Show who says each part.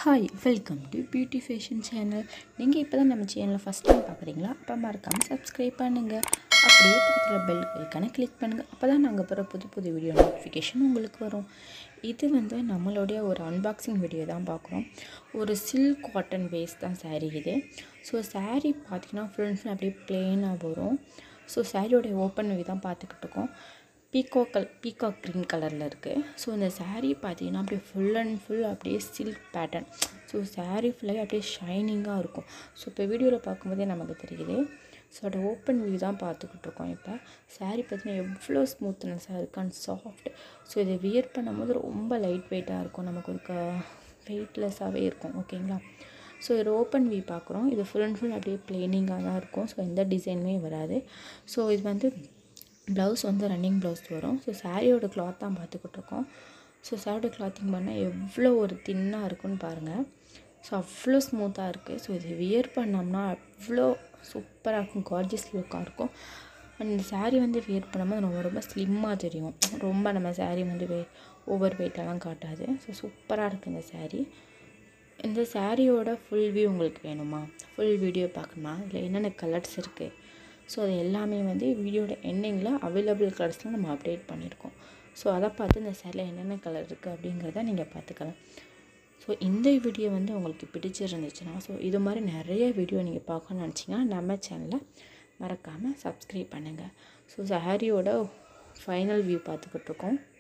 Speaker 1: hi welcome to beauty fashion channel நீங்கள் இப்போ தான் நம்ம சேனலை ஃபஸ்ட் டைம் பார்க்குறீங்களா அப்போ மறக்காமல் சப்ஸ்கிரைப் பண்ணுங்கள் அப்படியே பக்கத்தில் பெல் ஐக்கானை கிளிக் பண்ணுங்கள் அப்போ தான் நாங்கள் போகிற புது புது வீடியோ நோட்டிஃபிகேஷன் உங்களுக்கு வரும் இது வந்து நம்மளுடைய ஒரு அன்பாக்சிங் வீடியோ தான் பார்க்குறோம் ஒரு சில்க் காட்டன் பேஸ் தான் saree இது ஸோ saree பார்த்தீங்கன்னா ஃபுல் அண்ட் ஃபுல் அப்படியே பிளெயினாக வரும் ஸோ சாரியோடைய ஓப்பன் வியூ தான் பார்த்துக்கிட்டு இருக்கோம் பீகாக் கல் பீகாக் க்ரீன் கலரில் இருக்குது ஸோ இந்த saree பார்த்தீங்கன்னா அப்படியே ஃபுல் அண்ட் ஃபுல் அப்படியே சில்க் பேட்டர்ன் ஸோ saree ஃபுல்லாகவே அப்படியே ஷைனிங்காக இருக்கும் ஸோ இப்போ வீடியோவில் பார்க்கும்போதே நமக்கு தெரியுது ஸோ அதோட ஓப்பன் வியூ தான் பார்த்துக்கிட்டு இருக்கோம் இப்போ saree பார்த்தீங்கன்னா எவ்வளோ ஸ்மூத்னஸாக இருக்குது அண்ட் சாஃப்ட் ஸோ இதை வியர் பண்ணும்போது ரொம்ப லைட் வெயிட்டாக இருக்கும் நமக்கு ஒரு க வெயிட்லெஸ்ஸாகவே இருக்கும் ஓகேங்களா ஸோ இது ஓப்பன் வியூ பார்க்குறோம் இது ஃபுல் அண்ட் ஃபுல் அப்படியே பிளெயினிங்காக தான் இருக்கும் ஸோ எந்த டிசைனுமே வராது ஸோ இது வந்து ப்ளவுஸ் வந்து ரன்னிங் ப்ளவுஸ் வரும் ஸோ சாரியோட கிளாத் தான் பார்த்துக்கிட்டு இருக்கோம் ஸோ சாரியோட கிளாத்திங் பண்ணால் எவ்வளோ ஒரு தின்னாக இருக்குன்னு பாருங்கள் ஸோ அவ்வளோ ஸ்மூத்தாக இருக்குது ஸோ இது வியர் பண்ணோம்னா அவ்வளோ சூப்பராக இருக்கும் கார்ஜியஸ் லுக்காக இருக்கும் அண்ட் இந்த saree வந்து வியர் பண்ணும்போது ரொம்ப ரொம்ப ஸ்லிம்மாக தெரியும் ரொம்ப நம்ம saree வந்து வெ ஓவர் வெயிட்டெல்லாம் காட்டாது ஸோ சூப்பராக இருக்குது இந்த saree இந்த சாரியோட ஃபுல் வியூ உங்களுக்கு வேணுமா ஃபுல் வீடியோ பார்க்கணுமா இதில் என்னென்ன கலர்ஸ் இருக்குது ஸோ அது எல்லாமே வந்து வீடியோட எண்டிங்கில் அவைலபிள் கலர்ஸ்லாம் நம்ம அப்டேட் பண்ணியிருக்கோம் ஸோ அதை பார்த்து இந்த சேரில் என்னென்ன கலர் இருக்குது அப்படிங்கிறத நீங்கள் பார்த்துக்கலாம் ஸோ இந்த வீடியோ வந்து உங்களுக்கு பிடிச்சிருந்துச்சுன்னா ஸோ இது மாதிரி நிறைய வீடியோ நீங்கள் பார்க்கணும்னு நினச்சிங்கன்னா நம்ம சேனலை மறக்காமல் சப்ஸ்கிரைப் பண்ணுங்கள் ஸோ சாரியோட ஃபைனல் வியூ பார்த்துக்கிட்டு இருக்கோம்